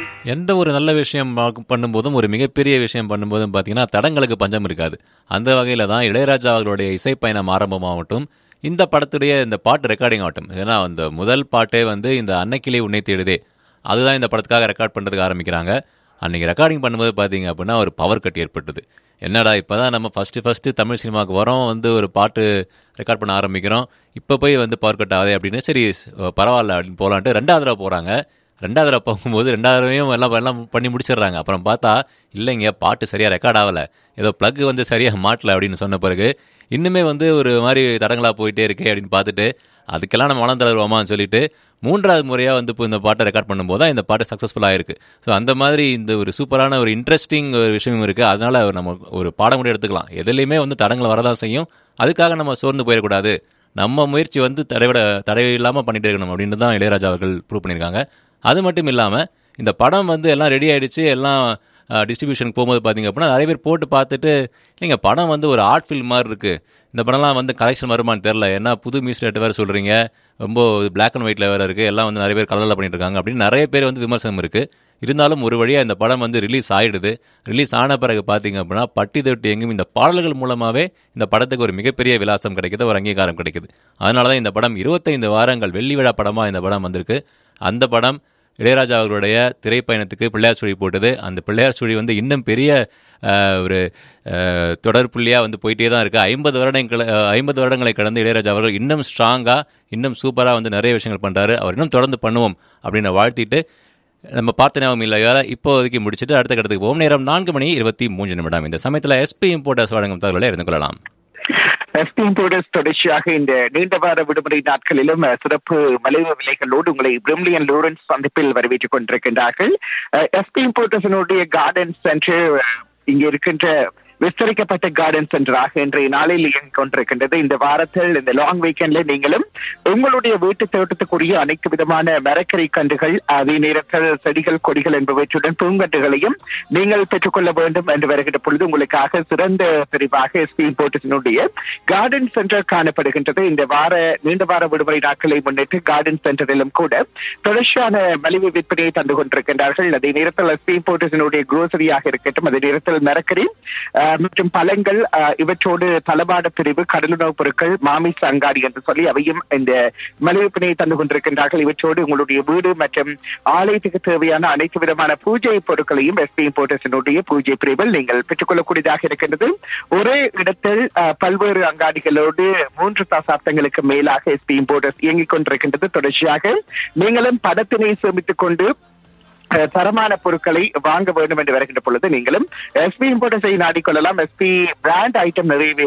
எந்த ஒரு நல்ல விஷயம் பார்க்கும் பண்ணும்போதும் ஒரு மிகப்பெரிய விஷயம் பண்ணும்போதும் பார்த்தீங்கன்னா தடங்களுக்கு பஞ்சம் இருக்காது அந்த வகையில் தான் இளையராஜா அவர்களுடைய இசைப்பயணம் ஆரம்பமாகட்டும் இந்த படத்துடைய இந்த பாட்டு ரெக்கார்டிங் ஆகட்டும் ஏன்னா அந்த முதல் பாட்டே வந்து இந்த அன்னைக்கிளே உன்னை தேடுதே அதுதான் இந்த படத்துக்காக ரெக்கார்ட் பண்ணுறதுக்கு ஆரம்பிக்கிறாங்க அன்றைக்கி ரெக்கார்டிங் பண்ணும்போது பார்த்தீங்க அப்படின்னா ஒரு பவர் கட் ஏற்பட்டது என்னடா இப்போ தான் நம்ம ஃபஸ்ட்டு ஃபஸ்ட்டு தமிழ் சினிமாவுக்கு வரோம் வந்து ஒரு பாட்டு ரெக்கார்ட் பண்ண ஆரம்பிக்கிறோம் இப்போ போய் வந்து பவர் கட் ஆகுது அப்படின்னு சரி பரவாயில்ல அப்படின்னு போகலான்ட்டு ரெண்டாவது தடவை போகிறாங்க ரெண்டாவது தடவை போகும்போது ரெண்டாவது தடவையும் எல்லாம் எல்லாம் பண்ணி முடிச்சிடுறாங்க அப்புறம் பார்த்தா இல்லைங்க பாட்டு சரியாக ரெக்கார்ட் ஆகலை ஏதோ ப்ளக் வந்து சரியாக மாட்டல அப்படின்னு சொன்ன பிறகு இன்னுமே வந்து ஒரு மாதிரி தடங்களாக போயிட்டே இருக்கே அப்படின்னு பார்த்துட்டு அதுக்கெல்லாம் நம்ம மனம் தளருவோமான்னு சொல்லிட்டு மூன்றாவது முறையாக வந்து இப்போ இந்த பாட்டை ரெக்கார்ட் பண்ணும்போது தான் இந்த பாட்டு சக்ஸஸ்ஃபுல்லாக இருக்குது ஸோ அந்த மாதிரி இந்த ஒரு சூப்பரான ஒரு இன்ட்ரெஸ்டிங் ஒரு விஷயமும் இருக்குது அதனால் நம்ம ஒரு பாடம் கூட எடுத்துக்கலாம் எதுலேயுமே வந்து தடங்கள் வரதான் செய்யும் அதுக்காக நம்ம சோர்ந்து போயிடக்கூடாது நம்ம முயற்சி வந்து தடைவிட தடை இல்லாமல் பண்ணிட்டு இருக்கணும் அப்படின்னு தான் இளையராஜா அவர்கள் ப்ரூவ் பண்ணியிருக்காங்க அது மட்டும் இல்லாமல் இந்த படம் வந்து எல்லாம் ரெடி ஆகிடுச்சு எல்லாம் டிஸ்ட்ரிபியூஷனுக்கு போகும்போது பார்த்தீங்க அப்படின்னா நிறைய பேர் போட்டு பார்த்துட்டு இல்லைங்க படம் வந்து ஒரு ஆர்ட் ஃபில்ம் மாதிரி இருக்குது இந்த படம்லாம் வந்து கலெக்ஷன் வருமானு தெரில ஏன்னா புது மியூசிக் ரேட்டு வேறு சொல்கிறீங்க ரொம்ப பிளாக் அண்ட் ஒயிட்டில் வேறு இருக்குது எல்லாம் வந்து நிறைய பேர் கலரில் பண்ணிட்டு இருக்காங்க அப்படின்னு நிறைய பேர் வந்து விமர்சனம் இருக்குது இருந்தாலும் ஒரு வழியாக இந்த படம் வந்து ரிலீஸ் ஆகிடுது ரிலீஸ் ஆன பிறகு பார்த்தீங்க அப்படின்னா பட்டி தொட்டி எங்கும் இந்த பாடல்கள் மூலமாகவே இந்த படத்துக்கு ஒரு மிகப்பெரிய விலாசம் கிடைக்குது ஒரு அங்கீகாரம் கிடைக்குது அதனால தான் இந்த படம் இருபத்தைந்து வாரங்கள் வெள்ளி விழா படமாக இந்த படம் வந்திருக்கு அந்த படம் இளையராஜா அவர்களுடைய திரைப்பயணத்துக்கு பிள்ளையார் சுழி போட்டது அந்த பிள்ளையார் சுழி வந்து இன்னும் பெரிய ஒரு தொடர் புள்ளியாக வந்து போயிட்டே தான் இருக்குது ஐம்பது வருடங்கள் ஐம்பது வருடங்களை கடந்து இளையராஜா அவர்கள் இன்னும் ஸ்ட்ராங்காக இன்னும் சூப்பராக வந்து நிறைய விஷயங்கள் பண்ணுறாரு அவர் இன்னும் தொடர்ந்து பண்ணுவோம் அப்படின்னு வாழ்த்திட்டு நம்ம பார்த்த ஞாபகம் இல்லை வேலை இப்போதைக்கு முடிச்சுட்டு அடுத்த கட்டத்துக்கு போகும் நேரம் நான்கு மணி இருபத்தி மூன்று நிமிடம் இந்த சமயத்தில் எஸ்பி இம்போர்ட்டர்ஸ் வழங்கும் தகவலை இருந்து கொள்ளலாம் எஸ்பிஎம் போர்டர்ஸ் தொடர்ச்சியாக இந்த நீண்ட வார விடுமுறை நாட்களிலும் சிறப்பு மலிவு விலைகளோடு உங்களை பிரிம்லியன் லூரன்ஸ் சந்திப்பில் வரவேற்றுக் கொண்டிருக்கின்றார்கள் எஸ்பிஎம் போர்டர்ஸினுடைய கார்டன் சென்டர் இங்கே இருக்கின்ற விஸ்தரிக்கப்பட்ட கார்டன் சென்டராக இன்றைய நாளில் இயங்கிக் கொண்டிருக்கின்றது இந்த வாரத்தில் இந்த லாங் வீக்கெண்ட்ல நீங்களும் உங்களுடைய வீட்டு தோட்டத்துக்குரிய அனைத்து விதமான மரக்கறி கன்றுகள் அதே நேரத்தில் செடிகள் கொடிகள் என்பவற்றுடன் பூங்கன்றுகளையும் நீங்கள் பெற்றுக்கொள்ள வேண்டும் என்று வருகின்ற பொழுது உங்களுக்காக சிறந்த பிரிவாக எஸ்பி போர்ட்டஸினுடைய கார்டன் சென்டர் காணப்படுகின்றது இந்த வார நீண்ட வார விடுமுறை நாட்களை முன்னிட்டு கார்டன் சென்டரிலும் கூட தொடர்ச்சியான மலிவு விற்பனையை தந்து கொண்டிருக்கின்றார்கள் அதே நேரத்தில் எஸ்பி போர்ட்டஸினுடைய குரோசரியாக இருக்கட்டும் அதே நேரத்தில் மரக்கறி மற்றும் பழங்கள் இவற்றோடு தளபாட பிரிவு கடலுணவுப் பொருட்கள் மாமிச அங்காடி என்று சொல்லி அவையும் இந்த மலிவிப்பினை தந்து கொண்டிருக்கின்றார்கள் இவற்றோடு உங்களுடைய வீடு மற்றும் ஆலயத்துக்கு தேவையான அனைத்து விதமான பூஜை பொருட்களையும் எஸ்பி இம்போர்ட்டர்ஸினுடைய பூஜை பிரிவில் நீங்கள் பெற்றுக்கொள்ளக்கூடியதாக இருக்கின்றது ஒரே இடத்தில் பல்வேறு அங்காடிகளோடு மூன்று தசாப்தங்களுக்கு மேலாக எஸ்பி இம்போர்ட்டர்ஸ் இயங்கிக் கொண்டிருக்கின்றது தொடர்ச்சியாக நீங்களும் படத்தினை சேமித்துக் கொண்டு தரமான பொருட்களை வாங்க வேண்டும் என்று வருகின்ற பொழுது நீங்களும் எஸ்பி இம்போர்ட்டர்ஸை நாடிக்கொள்ளலாம் எஸ்பி பிராண்ட் ஐட்டம் நிறையவே